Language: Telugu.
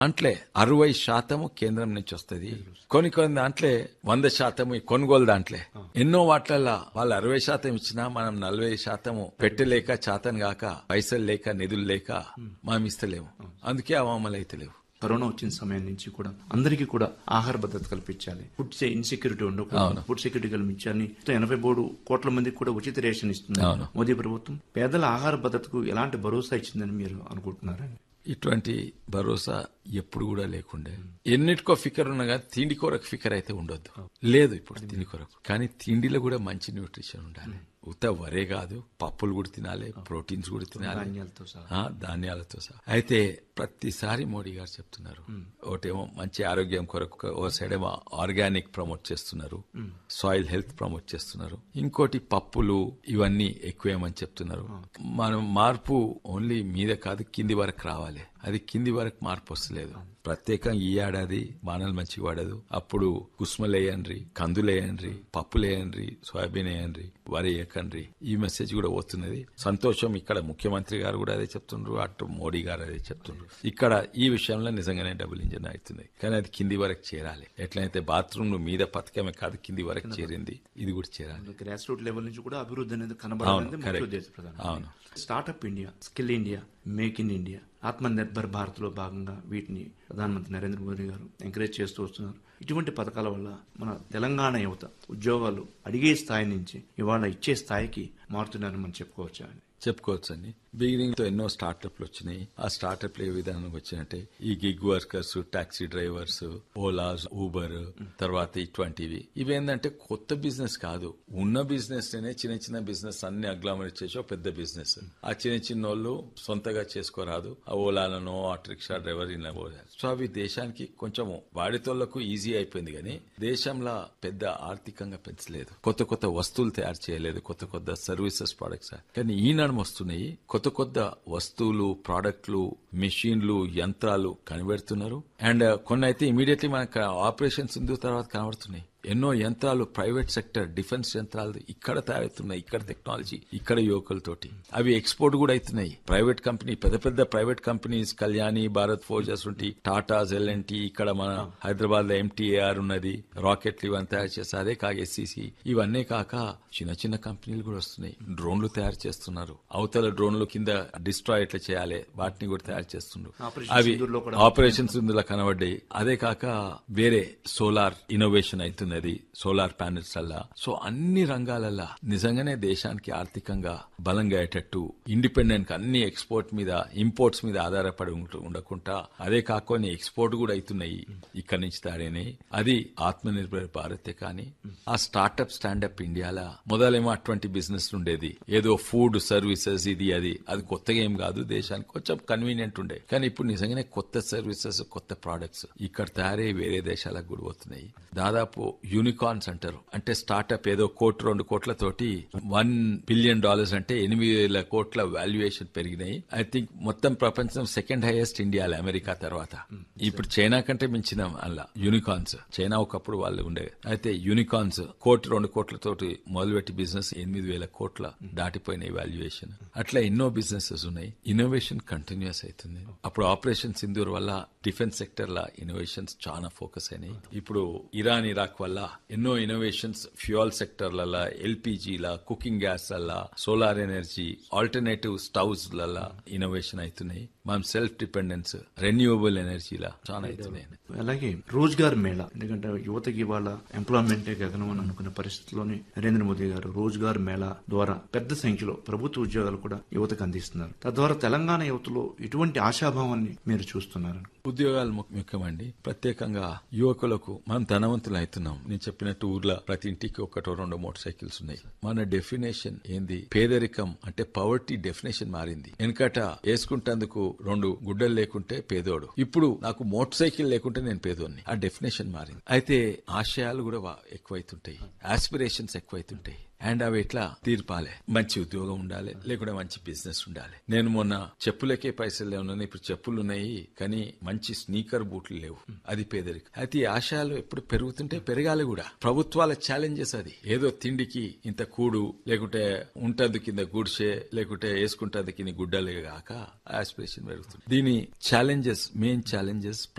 అంట్లే అరవై శాతము కేంద్రం నుంచి వస్తుంది కొన్ని కొన్ని దాంట్లే వంద శాతము ఈ కొనుగోలు దాంట్లే ఎన్నో వాట్లల్లా వాళ్ళు అరవై శాతం ఇచ్చినా మనం నలభై శాతము పెట్టలేక చాతం గాక పైసలు లేక నిధులు లేక మనం ఇస్తలేము అందుకే అవామలు అయితే లేవు కరోనా వచ్చిన సమయం నుంచి కూడా అందరికీ కూడా ఆహార భద్రత కల్పించాలి ఫుడ్ ఇన్సెక్యూరిటీ ఉండకూడదు ఫుడ్ సెక్యూరిటీ కల్పించాలి ఎనభై మూడు కోట్ల మందికి కూడా ఉచిత రేషన్ ఇస్తుంది మోదీ ప్రభుత్వం పేదల ఆహార భద్రతకు ఎలాంటి భరోసా ఇచ్చిందని మీరు అనుకుంటున్నారండి ఇటువంటి భరోసా ఎప్పుడు కూడా లేకుండే ఎన్నిటికో ఫికర్ ఉన్నా కానీ తిండి కొరకు ఫికర్ అయితే ఉండొద్దు లేదు ఇప్పుడు తిండి కొరకు కానీ తిండిలో కూడా మంచి న్యూట్రిషన్ ఉండాలి ఉత్త వరే కాదు పప్పులు కూడా తినాలి ప్రోటీన్స్ కూడా తినాలి ధాన్యాలతో సహా ఆ, ధాన్యాలతో సహా అయితే ప్రతిసారి మోడీ గారు చెప్తున్నారు ఒకటేమో మంచి ఆరోగ్యం కొరకు ఓ సైడ్ ఏమో ఆర్గానిక్ ప్రమోట్ చేస్తున్నారు సాయిల్ హెల్త్ ప్రమోట్ చేస్తున్నారు ఇంకోటి పప్పులు ఇవన్నీ ఎక్కువేమని చెప్తున్నారు మనం మార్పు ఓన్లీ మీద కాదు కింది వరకు రావాలి అది కింది వరకు మార్పు వస్తలేదు ప్రత్యేకంగా ఈ ఏడాది బాణాలు మంచిగా వాడదు అప్పుడు కుస్మలేయండ్రి కందులేయండ్రి పప్పులేయండ్రి సోయాబీన్ వేయండ్రి వరి వేయకండ్రి ఈ మెసేజ్ కూడా పోతున్నది సంతోషం ఇక్కడ ముఖ్యమంత్రి గారు కూడా అదే చెప్తుండ్రు అటు మోడీ గారు అదే చెప్తుండ్రు ఇక్కడ ఈ విషయంలో నిజంగానే డబుల్ ఇంజన్ అవుతుంది కానీ అది కింది వరకు చేరాలి ఎట్లయితే బాత్రూమ్ మీద పథకమే కాదు కింది వరకు చేరింది ఇది కూడా చేరాలి గ్రాస్ రూట్ లెవెల్ నుంచి కూడా అభివృద్ధి అనేది కనబడాలనేది ముఖ్య correct. ఉద్దేశం ప్రధాన అవును. Startup India skill India make in India Atma Nirbhar Bharat లో భాగంగా వీటిని ప్రధానమంత్రి నరేంద్ర మోదీ గారు ఎంకరేజ్ చేస్తూ వస్తున్నారు ఇటువంటి పథకాల వల్ల మన తెలంగాణ యువత ఉద్యోగాలు అడిగే స్థాయి నుంచి ఇవాళ ఇచ్చే స్థాయికి మారుతున్నారని మనం చెప్పుకోవచ్చా అండి చెప్పుకోవచ్చు అండి బిగినింగ్ తో ఎన్నో స్టార్టప్లు వచ్చినాయి ఆ స్టార్టప్ ఏ విధానం వచ్చినట్టే ఈ gig workers taxi drivers Ola Uber తర్వాత ఇటువంటివి ఇవేంటంటే కొత్త బిజినెస్ కాదు ఉన్న బిజినెస్ నేనే చిన్న చిన్న బిజినెస్ అన్ని అగ్లామరేట్ చేసి ఒక పెద్ద బిజినెస్ ఆ చిన్న చిన్న వాళ్ళు సొంతగా చేసుకోరాదు ఆ ఓలాలను ఆటో రిక్షా డ్రైవర్ ఇలా పోయారు సో అవి దేశానికి కొంచెం వాడితోళ్లకు ఈజీ అయిపోయింది కానీ దేశంలో పెద్ద ఆర్థికంగా పెంచలేదు కొత్త కొత్త వస్తువులు తయారు చేయలేదు కొత్త కొత్త సర్వీసెస్ ప్రొడక్ట్స్ కానీ ఈ నడుమ వస్తున్నాయి కొత్త కొత్త వస్తువులు ప్రోడక్ట్లు మెషిన్లు యంత్రాలు కనిపెడుతున్నారు అండ్ కొన్ని అయితే ఇమీడియట్లీ మనకు ఆపరేషన్ సింధు తర్వాత కనబడుతున్నాయి ఎన్నో యంత్రాలు ప్రైవేట్ సెక్టర్ డిఫెన్స్ యంత్రాలు ఇక్కడ తయారవుతున్నాయి ఇక్కడ టెక్నాలజీ ఇక్కడ యువకులతోటి అవి ఎక్స్పోర్ట్ కూడా అవుతున్నాయి ప్రైవేట్ కంపెనీ పెద్ద పెద్ద private companies Kalyani Bharat forges ఉంటి టాటాస్ ఎల్ఎన్టీ ఇక్కడ మన హైదరాబాద్ లో ఎంటీఏఆర్ ఉన్నది రాకెట్లు ఇవన్నీ తయారు చేస్తారు అదే కాక ఎస్సీసీ ఇవన్నీ కాక చిన్న చిన్న కంపెనీలు కూడా వస్తున్నాయి డ్రోన్లు తయారు చేస్తున్నారు అవతల డ్రోన్లు కింద డిస్ట్రాయ్ ఎట్లా చేయాలి వాటిని కూడా తయారు చేస్తున్నారు Operation అవి సింధూర్లో కూడా ఆపరేషన్స్ ఇందులో కనబడ్డాయి అదే కాక వేరే సోలార్ ఇన్నోవేషన్ అవుతున్నది సోలార్ ప్యానెల్స్ అలా సో అన్ని రంగాలల్లా నిజంగానే దేశానికి ఆర్థికంగా బలంగా అయ్యేటట్టు ఇండిపెండెంట్ అన్ని ఎక్స్పోర్ట్ మీద ఇంపోర్ట్స్ మీద ఆధారపడి ఉంట- ఉండకుండా అదే కాకుండా ఎక్స్పోర్ట్ కూడా అవుతున్నాయి ఇక్కడి నుంచి తయారైనాయి అది ఆత్మ నిర్భర్ భారతే కానీ ఆ స్టార్టప్ స్టాండప్ ఇండియాలో మొదలేమో అటువంటి బిజినెస్ ఉండేది ఏదో ఫుడ్ సర్వీసెస్ ఇది అది అది కొత్తగా ఏం కాదు దేశానికి కొంచెం కన్వీనియంట్ ఉండే కానీ ఇప్పుడు నిజంగానే కొత్త సర్వీసెస్ కొత్త ప్రోడక్ట్స్ ఇక్కడ తయారై వేరే దేశాలకు కూడా పోతున్నాయి దాదాపు యూనికార్న్స్ అంటారు అంటే స్టార్టప్ ఏదో కోటి రెండు కోట్లతోటి వన్ బిలియన్ డాలర్స్ అంటే ఎనిమిది వేల కోట్ల వాల్యుయేషన్ పెరిగినాయి ఐ థింక్ మొత్తం ప్రపంచం సెకండ్ హైయెస్ట్ ఇండియాలో అమెరికా తర్వాత ఇప్పుడు చైనా కంటే మించిన అలా యూనికార్న్స్ చైనా ఒకప్పుడు వాళ్ళు ఉండే అయితే యూనికార్న్స్ కోటి రెండు కోట్లతోటి మొదలుపెట్టి బిజినెస్ ఎనిమిది వేల కోట్ల దాటిపోయినాయి వాల్యుయేషన్ అట్లా ఎన్నో బిజినెసెస్ ఉన్నాయి ఇన్నోవేషన్ కంటిన్యూస్ అవుతుంది అప్పుడు ఆపరేషన్ సింధూర్ వల్ల డిఫెన్స్ సెక్టర్ లా ఇన్నోవేషన్స్ చాలా ఫోకస్ అయినాయి ఇప్పుడు ఇరాన్ ఇరాక్ వల్ల ఎన్నో ఇన్నోవేషన్స్ ఫ్యూయల్ సెక్టర్లలో ఎల్పిజీలా కుకింగ్ గ్యాస్ లలా సోలార్ ఎనర్జీ ఆల్టర్నేటివ్ స్టవ్స్ లలా ఇన్నోవేషన్ అవుతున్నాయి మనం సెల్ఫ్ డిపెండెన్స్ రెన్యూవబుల్ ఎనర్జీలా చాలా అవుతున్నాయి అలాగే రోజ్గార్ మేళా ఎందుకంటే యువతకి ఇవాళ ఎంప్లాయ్మెంట్ గగనం అని అనుకున్న పరిస్థితుల్లోనే నరేంద్ర మోదీ గారు రోజ్గార్ మేళా ద్వారా పెద్ద సంఖ్యలో ప్రభుత్వ ఉద్యోగాలు కూడా యువతకు అందిస్తున్నారు తద్వారా తెలంగాణ యువతలో ఎటువంటి ఆశాభావాన్ని మీరు చూస్తున్నారు ఉద్యోగాలు ము- ముఖ్యమండి ప్రత్యేకంగా యువకులకు మనం ధనవంతులు అవుతున్నాం నేను చెప్పినట్టు ఊర్లో ప్రతి ఇంటికి ఒకటో రెండో మోటార్ సైకిల్స్ ఉన్నాయి మన డెఫినేషన్ ఏంది పేదరికం అంటే పవర్టీ డెఫినేషన్ మారింది వెనకట వేసుకుంటేందుకు రెండు గుడ్డలు లేకుంటే పేదోడు ఇప్పుడు నాకు మోటార్ సైకిల్ లేకుంటే నేను పేదోడిని ఆ డెఫినేషన్ మారింది అయితే ఆశయాలు కూడా వా- ఎక్కువైతుంటాయి ఆస్పిరేషన్స్ ఎక్కువైతుంటాయి అండ్ అవి ఎట్లా తీర్పాలి మంచి ఉద్యోగం ఉండాలి లేకుంటే మంచి బిజినెస్ ఉండాలి నేను మొన్న చెప్పులకే పైసలు లేవున్నాను ఇప్పుడు చెప్పులు ఉన్నాయి కానీ మంచి స్నీకర్ బూట్లు లేవు అది పేదరికం అయితే ఈ ఆశయాలు ఎప్పుడు పెరుగుతుంటే పెరగాలి కూడా ప్రభుత్వాల ఛాలెంజెస్ అది ఏదో తిండికి ఇంత కూడు లేకుంటే ఉంటది కింద గుడిసే లేకుంటే వేసుకుంటది కింద గుడ్డలే కాక ఆస్పిరేషన్ పెరుగుతుంది దీని ఛాలెంజెస్ మెయిన్ ఛాలెంజెస్